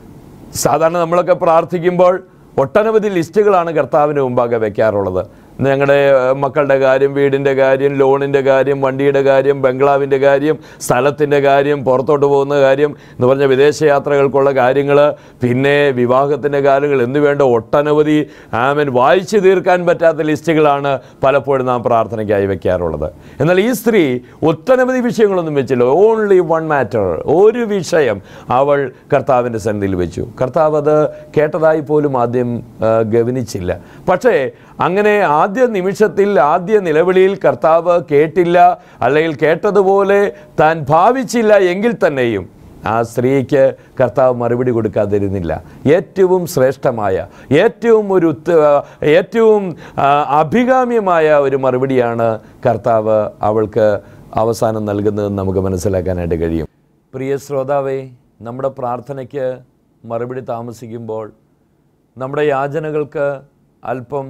സാധാരണ നമ്മളൊക്കെ പ്രാർത്ഥിക്കുമ്പോൾ ഒട്ടനവധി ലിസ്റ്റുകളാണ് കർത്താവിന് മുമ്പാകെ വെക്കാറുള്ളത് ഞങ്ങളുടെ ഏഹ്, മക്കളുടെ കാര്യം വീടിൻ്റെ കാര്യം ലോണിൻ്റെ കാര്യം വണ്ടിയുടെ കാര്യം ബംഗ്ലാവിൻ്റെ കാര്യം സ്ഥലത്തിൻ്റെ കാര്യം പുറത്തോട്ട് പോകുന്ന കാര്യം എന്ന് പറഞ്ഞ വിദേശയാത്രകൾക്കുള്ള കാര്യങ്ങൾ പിന്നെ വിവാഹത്തിൻ്റെ കാര്യങ്ങൾ എന്ന് വേണ്ട ഒട്ടനവധി ആമൻ വായിച്ചു തീർക്കാൻ പറ്റാത്ത ലിസ്റ്റുകളാണ് പലപ്പോഴും നാം പ്രാർത്ഥനയ്ക്കായി വെക്കാറുള്ളത് എന്നാൽ ഈ സ്ത്രീ ഒട്ടനവധി വിഷയങ്ങളൊന്നും വെച്ചില്ല ഓൺലി വൺ മാറ്റർ ഒരു വിഷയം അവൾ കർത്താവിൻ്റെ സന്നിധിയിൽ വെച്ചു കർത്താവ് അത് കേട്ടതായി പോലും ആദ്യം ആ, ഗവനിച്ചില്ല പക്ഷേ അങ്ങനെ ആദ്യ നിമിഷത്തിൽ ആദ്യ നിലവിളിയിൽ കർത്താവ് കേട്ടില്ല അല്ലെങ്കിൽ കേട്ടതുപോലെ താൻ ഭാവിച്ചില്ല എങ്കിൽ തന്നെയും ആ സ്ത്രീക്ക് കർത്താവ് മറുപടി കൊടുക്കാതിരുന്നില്ല ഏറ്റവും ശ്രേഷ്ഠമായ ഏറ്റവും ഒരു ഉത്ത- ഏറ്റവും ആ, അഭികാമ്യമായ ഒരു മറുപടിയാണ് കർത്താവ് അവൾക്ക് അവസാനം നൽകുന്നതെന്ന് നമുക്ക് മനസ്സിലാക്കാനായിട്ട് കഴിയും പ്രിയ ശ്രോതാവേ നമ്മുടെ പ്രാർത്ഥനയ്ക്ക് മറുപടി താമസിക്കുമ്പോൾ നമ്മുടെ യാചനകൾക്ക് അല്പം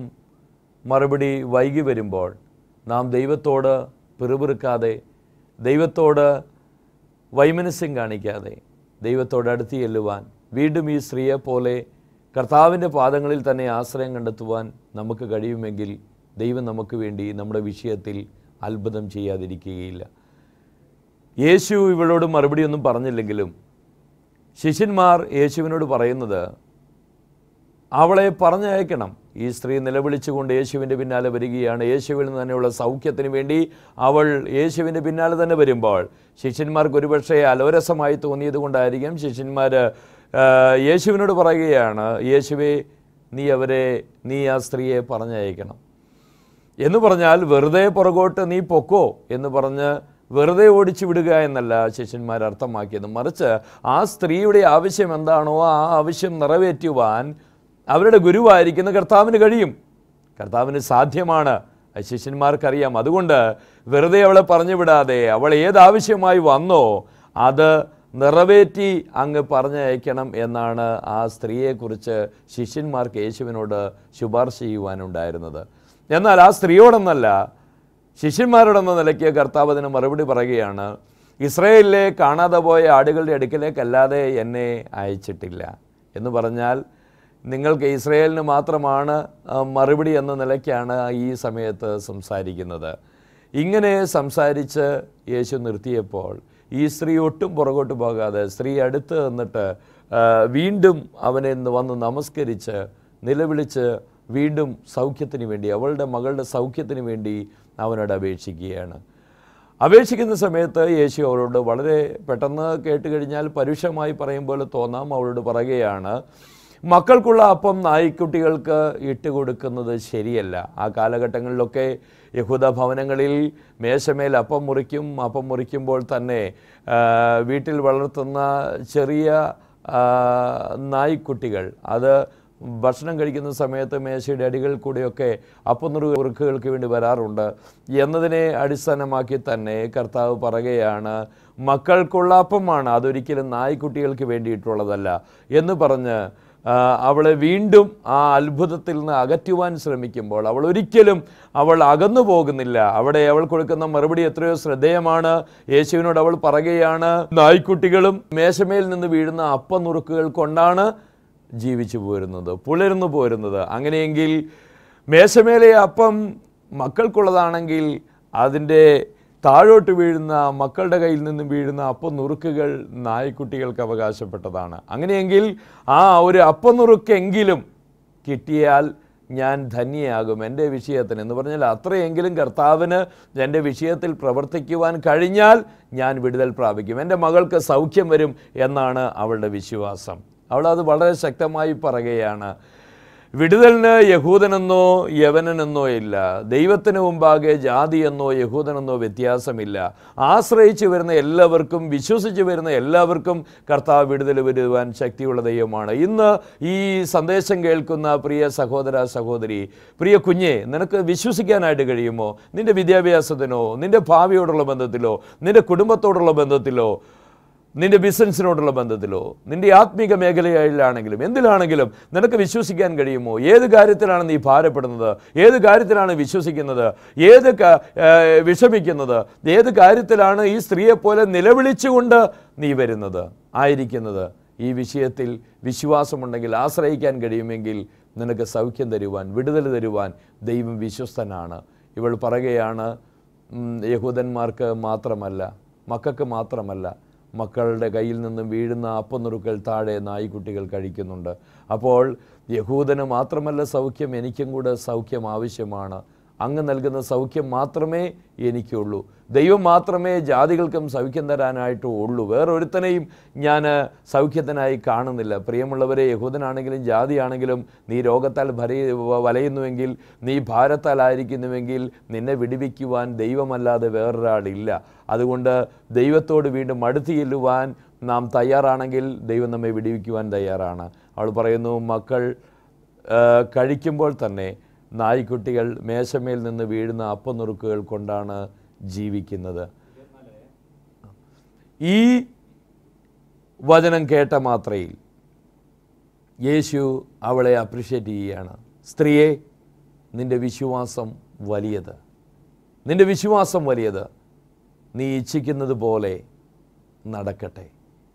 മറുപടി വൈകി വരുമ്പോൾ നാം ദൈവത്തോട് പിറുപിറുക്കാതെ ദൈവത്തോട് വൈമനസ്യം കാണിക്കാതെ ദൈവത്തോട് അടുത്ത് ചെല്ലുവാൻ വീണ്ടും ഈ സ്ത്രീയെ പോലെ കർത്താവിൻ്റെ പാദങ്ങളിൽ തന്നെ ആശ്രയം കണ്ടെത്തുവാൻ നമുക്ക് കഴിയുമെങ്കിൽ ദൈവം നമുക്ക് വേണ്ടി നമ്മുടെ വിഷയത്തിൽ അത്ഭുതം ചെയ്യാതിരിക്കുകയില്ല യേശു ഇവളോട് മറുപടിയൊന്നും പറഞ്ഞില്ലെങ്കിലും ശിഷ്യന്മാർ യേശുവിനോട് പറയുന്നത് അവളെ പറഞ്ഞയക്കണം ഈ സ്ത്രീ നിലവിളിച്ചുകൊണ്ട് യേശുവിൻ്റെ പിന്നാലെ വരികയാണ് യേശുവിൽ നിന്ന് തന്നെയുള്ള സൗഖ്യത്തിന് വേണ്ടി അവൾ യേശുവിൻ്റെ പിന്നാലെ തന്നെ വരുമ്പോൾ ശിഷ്യന്മാർക്ക് ഒരുപക്ഷെ അലോരസമായി തോന്നിയത് കൊണ്ടായിരിക്കും ശിഷ്യന്മാർ യേശുവിനോട് പറയുകയാണ് യേശുവെ നീ അവരെ നീ ആ സ്ത്രീയെ പറഞ്ഞയക്കണം എന്ന് പറഞ്ഞാൽ വെറുതെ പുറകോട്ട് നീ പൊക്കോ എന്ന് പറഞ്ഞ് വെറുതെ ഓടിച്ചു വിടുക എന്നല്ല ശിഷ്യന്മാർ അർത്ഥമാക്കിയത് മറിച്ച് ആ സ്ത്രീയുടെ ആവശ്യം എന്താണോ ആ ആവശ്യം നിറവേറ്റുവാൻ അവരുടെ ഗുരുവായിരിക്കുന്ന കർത്താവിന് കഴിയും കർത്താവിന് സാധ്യമാണ് അത് ശിഷ്യന്മാർക്കറിയാം അതുകൊണ്ട് വെറുതെ അവളെ പറഞ്ഞു വിടാതെ അവൾ ഏതാവശ്യമായി വന്നോ അത് നിറവേറ്റി അങ്ങ് പറഞ്ഞയക്കണം എന്നാണ് ആ സ്ത്രീയെക്കുറിച്ച് ശിഷ്യന്മാർക്ക് യേശുവിനോട് ശുപാർശ ചെയ്യുവാനുണ്ടായിരുന്നത് എന്നാൽ ആ സ്ത്രീയോടെന്നല്ല ശിഷ്യന്മാരോടെന്ന നിലയ്ക്ക് കർത്താവ് അതിന് മറുപടി പറയുകയാണ് ഇസ്രയേലിലെ കാണാതെ പോയ ആടുകളുടെ അടുക്കലേക്കല്ലാതെ എന്നെ അയച്ചിട്ടില്ല എന്ന് പറഞ്ഞാൽ നിങ്ങൾക്ക് ഇസ്രയേലിന് മാത്രമാണ് ആ, മറുപടി എന്ന നിലയ്ക്കാണ് ഈ സമയത്ത് സംസാരിക്കുന്നത് ഇങ്ങനെ സംസാരിച്ച് യേശു നിർത്തിയപ്പോൾ ഈ സ്ത്രീ ഒട്ടും പുറകോട്ട് പോകാതെ സ്ത്രീ അടുത്ത് നിന്നിട്ട് ആ, വീണ്ടും അവനെ ഇന്ന് വന്ന് നമസ്കരിച്ച് നിലവിളിച്ച് വീണ്ടും സൗഖ്യത്തിന് വേണ്ടി അവളുടെ മകളുടെ സൗഖ്യത്തിന് വേണ്ടി അവനോട് അപേക്ഷിക്കുകയാണ് അപേക്ഷിക്കുന്ന സമയത്ത് യേശു അവളോട് വളരെ പെട്ടെന്ന് കേട്ട് കഴിഞ്ഞാൽ പരുഷമായി പറയും പോലെ തോന്നാം അവളോട് പറയുകയാണ് മക്കൾക്കുള്ള അപ്പം നായ്ക്കുട്ടികൾക്ക് ഇട്ട് കൊടുക്കുന്നത് ശരിയല്ല ആ കാലഘട്ടങ്ങളിലൊക്കെ യഹൂദ ഭവനങ്ങളിൽ മേശമേൽ അപ്പം മുറിക്കും അപ്പം മുറിക്കുമ്പോൾ തന്നെ ആ, വീട്ടിൽ വളർത്തുന്ന ചെറിയ ആ, നായ്ക്കുട്ടികൾ അത് ഭക്ഷണം കഴിക്കുന്ന സമയത്ത് മേശയുടെ അടികളിൽ കൂടെയൊക്കെ അപ്പനുറു ഉറുക്കുകൾക്ക് വേണ്ടി വരാറുണ്ട് എന്നതിനെ അടിസ്ഥാനമാക്കി തന്നെ കർത്താവ് പറയുകയാണ് മക്കൾക്കുള്ള അപ്പമാണ് അതൊരിക്കലും നായ്ക്കുട്ടികൾക്ക് വേണ്ടിയിട്ടുള്ളതല്ല എന്ന് പറഞ്ഞ് ആ, അവളെ വീണ്ടും ആ അത്ഭുതത്തിൽ നിന്ന് അകറ്റുവാൻ ശ്രമിക്കുമ്പോൾ അവൾ ഒരിക്കലും അവൾ അകന്നു പോകുന്നില്ല അവിടെ അവൾ കൊടുക്കുന്ന മറുപടി എത്രയോ ശ്രദ്ധേയമാണ് യേശുവിനോട് അവൾ പറയുകയാണ് നായ്ക്കുട്ടികളും മേശമേൽ നിന്ന് വീഴുന്ന അപ്പനുറുക്കുകൾ കൊണ്ടാണ് ജീവിച്ചു പോരുന്നത് പുലർന്നു പോരുന്നത് അങ്ങനെയെങ്കിൽ മേശമേലെ അപ്പം മക്കൾക്കുള്ളതാണെങ്കിൽ അതിൻ്റെ താഴോട്ട് വീഴുന്ന മക്കളുടെ കയ്യിൽ നിന്നും വീഴുന്ന അപ്പനുറുക്കുകൾ നായ്ക്കുട്ടികൾക്ക് അവകാശപ്പെട്ടതാണ് അങ്ങനെയെങ്കിൽ ആ ഒരു അപ്പനുറുക്കെങ്കിലും കിട്ടിയാൽ ഞാൻ ധന്യയാകും എൻ്റെ വിഷയത്തിന് എന്ന് പറഞ്ഞാൽ അത്രയെങ്കിലും കർത്താവിന് എൻ്റെ വിഷയത്തിൽ പ്രവർത്തിക്കുവാൻ കഴിഞ്ഞാൽ ഞാൻ വിടുതൽ പ്രാപിക്കും എൻ്റെ മകൾക്ക് സൗഖ്യം വരും എന്നാണ് അവളുടെ വിശ്വാസം അവൾ അത് വളരെ ശക്തമായി പറയുകയാണ് വിടുതലിന് യഹൂദനെന്നോ യവനനെന്നോ ഇല്ല ദൈവത്തിന് മുമ്പാകെ ജാതിയെന്നോ യഹൂദനെന്നോ വ്യത്യാസമില്ല ആശ്രയിച്ചു വരുന്ന എല്ലാവർക്കും വിശ്വസിച്ച് വരുന്ന എല്ലാവർക്കും കർത്താവ് വിടുതൽ വരുവാൻ ശക്തിയുള്ള ദൈവമാണ് ഇന്ന് ഈ സന്ദേശം കേൾക്കുന്ന പ്രിയ സഹോദര സഹോദരി പ്രിയ കുഞ്ഞെ നിനക്ക് വിശ്വസിക്കാനായിട്ട് കഴിയുമോ നിന്റെ വിദ്യാഭ്യാസത്തിനോ നിന്റെ ഭാവിയോടുള്ള ബന്ധത്തിലോ നിന്റെ കുടുംബത്തോടുള്ള ബന്ധത്തിലോ നിന്റെ ബിസിനസ്സിനോടുള്ള ബന്ധത്തിലോ നിന്റെ ആത്മീക മേഖലയിലാണെങ്കിലും എന്തിലാണെങ്കിലും നിനക്ക് വിശ്വസിക്കാൻ കഴിയുമോ ഏത് കാര്യത്തിലാണ് നീ ഭാരപ്പെടുന്നത് ഏത് കാര്യത്തിലാണ് വിശ്വസിക്കുന്നത് ഏത് ക- ഏർ വിഷമിക്കുന്നത് ഏത് കാര്യത്തിലാണ് ഈ സ്ത്രീയെ പോലെ നിലവിളിച്ചുകൊണ്ട് നീ വരുന്നത് ആയിരിക്കുന്നത് ഈ വിഷയത്തിൽ വിശ്വാസമുണ്ടെങ്കിൽ ആശ്രയിക്കാൻ കഴിയുമെങ്കിൽ നിനക്ക് സൗഖ്യം തരുവാൻ വിടുതൽ തരുവാൻ ദൈവം വിശ്വസ്തനാണ് ഇവൾ പറയുകയാണ് ഉം, യഹൂദന്മാർക്ക് മാത്രമല്ല മക്കൾക്ക് മാത്രമല്ല മക്കളുടെ കയ്യിൽ നിന്നും വീഴുന്ന അപ്പനുറുക്കൽ താഴെ നായ്ക്കുട്ടികൾ കഴിക്കുന്നുണ്ട് അപ്പോൾ യഹൂദന് മാത്രമല്ല സൗഖ്യം എനിക്കും കൂടെ സൗഖ്യം ആവശ്യമാണ് അങ്ങ് നൽകുന്ന സൗഖ്യം മാത്രമേ എനിക്കുള്ളൂ ദൈവം മാത്രമേ ജാതികൾക്കും സൗഖ്യം തരാനായിട്ട് ഉള്ളൂ വേറൊരുത്തനെയും ഞാൻ സൗഖ്യത്തിനായി കാണുന്നില്ല പ്രിയമുള്ളവരെ യഹൂദനാണെങ്കിലും ജാതിയാണെങ്കിലും നീ രോഗത്താൽ ഭര വലയുന്നുവെങ്കിൽ നീ ഭാരത്താലായിരിക്കുന്നുവെങ്കിൽ നിന്നെ വിടുവിക്കുവാൻ ദൈവമല്ലാതെ വേറൊരാളില്ല അതുകൊണ്ട് ദൈവത്തോട് വീണ്ടും അടുത്ത് ചെല്ലുവാൻ നാം തയ്യാറാണെങ്കിൽ ദൈവം നമ്മെ വിടുവിക്കുവാൻ തയ്യാറാണ് അവൾ പറയുന്നു മക്കൾ ആ, കഴിക്കുമ്പോൾ തന്നെ നായ്ക്കുട്ടികൾ മേശമേൽ നിന്ന് വീഴുന്ന അപ്പനുറുക്കുകൾ കൊണ്ടാണ് ജീവിക്കുന്നത് ഈ വചനം കേട്ട മാത്രയിൽ യേശു അവളെ അപ്രിഷ്യേറ്റ് ചെയ്യുകയാണ് സ്ത്രീയെ നിന്റെ വിശ്വാസം വലിയത് നിന്റെ വിശ്വാസം വലിയത് നീ ഇച്ഛിക്കുന്നത് പോലെ നടക്കട്ടെ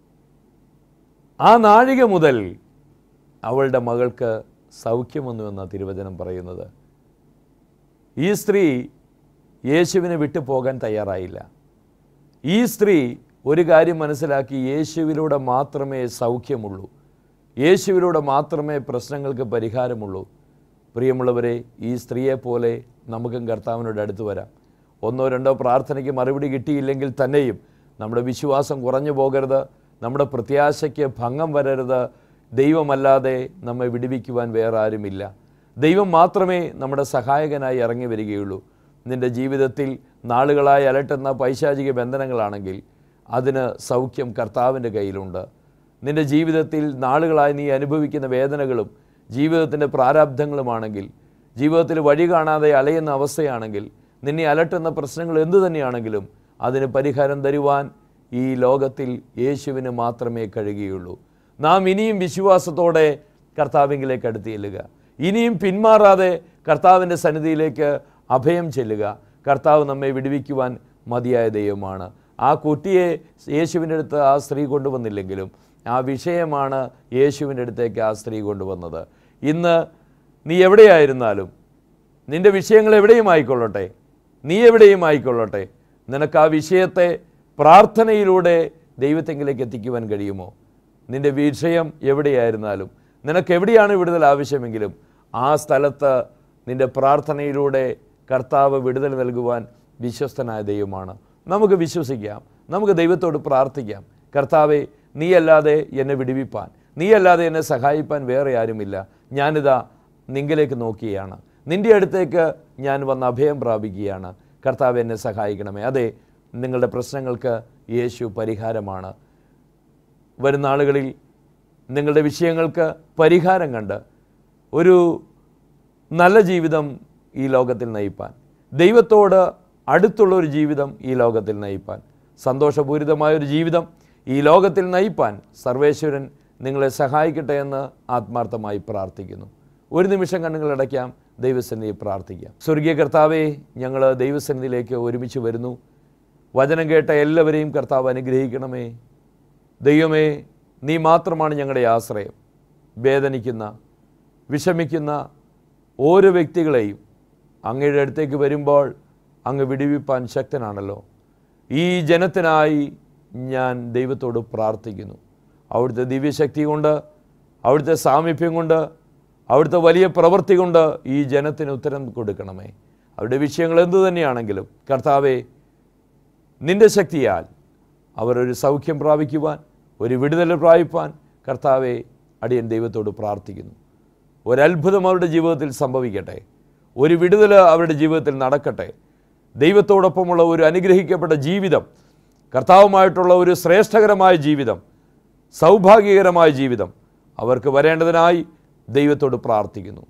ആ നാഴിക മുതൽ അവളുടെ മകൾക്ക് സൗഖ്യമൊന്നു എന്ന തിരുവചനം പറയുന്നത് ഈ സ്ത്രീ യേശുവിനെ വിട്ടു പോകാൻ തയ്യാറായില്ല ഈ സ്ത്രീ ഒരു കാര്യം മനസ്സിലാക്കി യേശുവിലൂടെ മാത്രമേ സൗഖ്യമുള്ളൂ യേശുവിലൂടെ മാത്രമേ പ്രശ്നങ്ങൾക്ക് പരിഹാരമുള്ളൂ പ്രിയമുള്ളവരെ ഈ സ്ത്രീയെ പോലെ നമുക്കും കർത്താവിനോട് അടുത്ത് വരാം ഒന്നോ രണ്ടോ പ്രാർത്ഥനയ്ക്ക് മറുപടി കിട്ടിയില്ലെങ്കിൽ തന്നെയും നമ്മുടെ വിശ്വാസം കുറഞ്ഞു പോകരുത് നമ്മുടെ പ്രത്യാശയ്ക്ക് ഭംഗം വരരുത് ദൈവമല്ലാതെ നമ്മെ വിടുവിക്കുവാൻ വേറെ ആരുമില്ല ദൈവം മാത്രമേ നമ്മുടെ സഹായകനായി ഇറങ്ങി വരികയുള്ളൂ നിൻ്റെ ജീവിതത്തിൽ നാളുകളായി അലട്ടുന്ന പൈശാചിക ബന്ധനങ്ങളാണെങ്കിൽ അതിന് സൗഖ്യം കർത്താവിൻ്റെ കയ്യിലുണ്ട് നിൻ്റെ ജീവിതത്തിൽ നാളുകളായി നീ അനുഭവിക്കുന്ന വേദനകളും ജീവിതത്തിൻ്റെ പ്രാരാബ്ധങ്ങളുമാണെങ്കിൽ ജീവിതത്തിൽ വഴി കാണാതെ അലയുന്ന അവസ്ഥയാണെങ്കിൽ നിന്നെ അലട്ടുന്ന പ്രശ്നങ്ങൾ എന്തു തന്നെയാണെങ്കിലും അതിന് പരിഹാരം തരുവാൻ ഈ ലോകത്തിൽ യേശുവിന് മാത്രമേ കഴിയുകയുള്ളൂ നാം ഇനിയും വിശ്വാസത്തോടെ കർത്താവിങ്കിലേക്ക് അടുത്ത് ചെല്ലുക ഇനിയും പിന്മാറാതെ കർത്താവിൻ്റെ സന്നിധിയിലേക്ക് അഭയം ചെല്ലുക കർത്താവ് നമ്മെ വിടുവിക്കുവാൻ മതിയായ ദൈവമാണ് ആ കുട്ടിയെ യേശുവിൻ്റെ അടുത്ത് ആ സ്ത്രീ കൊണ്ടുവന്നില്ലെങ്കിലും ആ വിഷയമാണ് യേശുവിൻ്റെ അടുത്തേക്ക് ആ സ്ത്രീ കൊണ്ടുവന്നത് ഇന്ന് നീ എവിടെയായിരുന്നാലും നിന്റെ വിഷയങ്ങൾ എവിടെയും ആയിക്കൊള്ളട്ടെ നീ എവിടെയും ആയിക്കൊള്ളട്ടെ നിനക്ക് ആ വിഷയത്തെ പ്രാർത്ഥനയിലൂടെ ദൈവത്തെങ്കിലേക്ക് എത്തിക്കുവാൻ കഴിയുമോ നിന്റെ വിഷയം എവിടെയായിരുന്നാലും നിനക്ക് എവിടെയാണ് വിടുതൽ ആവശ്യമെങ്കിലും ആ സ്ഥലത്ത് നിന്റെ പ്രാർത്ഥനയിലൂടെ കർത്താവ് വിടുതൽ നൽകുവാൻ വിശ്വസ്തനായ ദൈവമാണ് നമുക്ക് വിശ്വസിക്കാം നമുക്ക് ദൈവത്തോട് പ്രാർത്ഥിക്കാം കർത്താവെ നീയല്ലാതെ എന്നെ വിടുവിപ്പാൻ നീയല്ലാതെ എന്നെ സഹായിപ്പാൻ വേറെ ആരുമില്ല ഞാനിതാ നിങ്കിലേക്ക് നോക്കിയാണ് നിൻ്റെ അടുത്തേക്ക് ഞാൻ വന്ന് അഭയം പ്രാപിക്കുകയാണ് കർത്താവ് എന്നെ സഹായിക്കണമേ അതെ നിങ്ങളുടെ പ്രശ്നങ്ങൾക്ക് യേശു പരിഹാരമാണ് വരുന്ന ആളുകളിൽ നിങ്ങളുടെ വിഷയങ്ങൾക്ക് പരിഹാരം കണ്ട് ഒരു നല്ല ജീവിതം ഈ ലോകത്തിൽ നയിപ്പാൻ ദൈവത്തോട് അടുത്തുള്ള ഒരു ജീവിതം ഈ ലോകത്തിൽ നയിപ്പാൻ സന്തോഷപൂരിതമായ ഒരു ജീവിതം ഈ ലോകത്തിൽ നയിപ്പാൻ സർവേശ്വരൻ നിങ്ങളെ സഹായിക്കട്ടെ എന്ന് ആത്മാർത്ഥമായി പ്രാർത്ഥിക്കുന്നു ഒരു നിമിഷം കണ്ണുകൾ അടയ്ക്കാം ദൈവസന്നിധി പ്രാർത്ഥിക്കാം സ്വർഗീയ കർത്താവെ ഞങ്ങൾ ദൈവസന്നിധിയിലേക്ക് ഒരുമിച്ച് വരുന്നു വചനം കേട്ട എല്ലാവരെയും കർത്താവ് അനുഗ്രഹിക്കണമേ ദൈവമേ നീ മാത്രമാണ് ഞങ്ങളുടെ ആശ്രയം വേദനിക്കുന്ന വിഷമിക്കുന്ന ഓരോ വ്യക്തികളെയും അങ്ങയുടെ അടുത്തേക്ക് വരുമ്പോൾ അങ്ങ് വിടിവിപ്പാൻ ശക്തനാണല്ലോ ഈ ജനത്തിനായി ഞാൻ ദൈവത്തോട് പ്രാർത്ഥിക്കുന്നു അവിടുത്തെ ദിവ്യശക്തി കൊണ്ട് അവിടുത്തെ സാമീപ്യം കൊണ്ട് അവിടുത്തെ വലിയ പ്രവൃത്തി കൊണ്ട് ഈ ജനത്തിന് ഉത്തരം കൊടുക്കണമേ അവരുടെ വിഷയങ്ങൾ എന്തു തന്നെയാണെങ്കിലും കർത്താവെ നിന്റെ ശക്തിയാൽ അവരൊരു സൗഖ്യം പ്രാപിക്കുവാൻ ഒരു വിടുതൽ പ്രാപിപ്പാൻ കർത്താവെ അടിയൻ ദൈവത്തോട് പ്രാർത്ഥിക്കുന്നു ഒരത്ഭുതം അവരുടെ ജീവിതത്തിൽ സംഭവിക്കട്ടെ ഒരു വിടുതൽ അവരുടെ ജീവിതത്തിൽ നടക്കട്ടെ ദൈവത്തോടൊപ്പമുള്ള ഒരു അനുഗ്രഹിക്കപ്പെട്ട ജീവിതം കർത്താവുമായിട്ടുള്ള ഒരു ശ്രേഷ്ഠകരമായ ജീവിതം സൗഭാഗ്യകരമായ ജീവിതം അവർക്ക് വരേണ്ടതിനായി ദൈവത്തോട് പ്രാർത്ഥിക്കുന്നു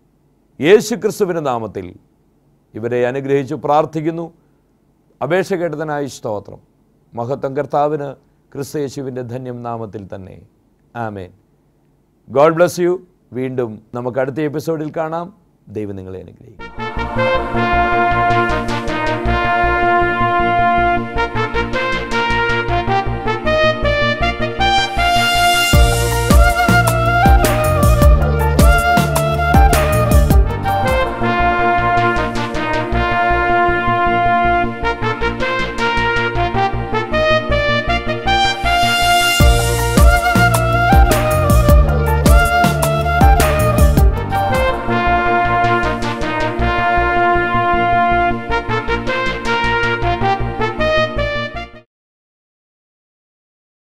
യേശു ക്രിസ്തുവിൻ്റെ നാമത്തിൽ ഇവരെ അനുഗ്രഹിച്ചു പ്രാർത്ഥിക്കുന്നു അപേക്ഷ കേട്ടതിനായി സ്തോത്രം മഹത്വം കർത്താവിന് ക്രിസ്തു യേശുവിൻ്റെ ധന്യം നാമത്തിൽ തന്നെ ആമേൻ ഗോഡ് ബ്ലസ് യു വീണ്ടും നമുക്ക് അടുത്ത എപ്പിസോഡിൽ കാണാം ദൈവം നിങ്ങളെ അനുഗ്രഹിക്കും